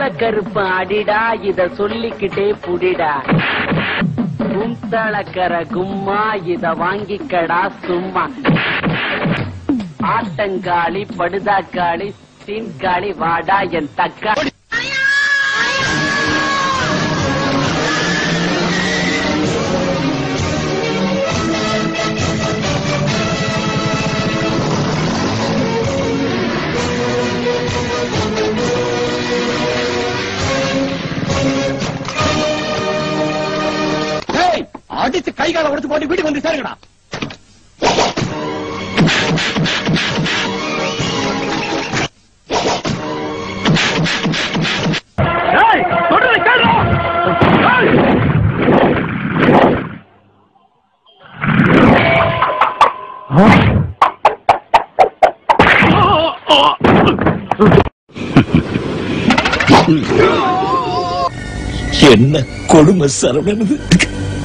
கருப்பு அடிடா இத சொல்லிக்கிட்டே புடிடா கும்தளக்கர கும்மா இத வாங்கிக்கடா சும்மா ஆட்டங்காளி படுதாக்காளி சீன்காளி வாடா என் தக்கா ஏய், அடிச்சு கை கால உடைச்சு போட்டு வீட்டுக்கு வந்து சேருங்கடா ஏய், சொல்றதை கேளுடா. ஏய். என்ன கொடுமை சரவணன்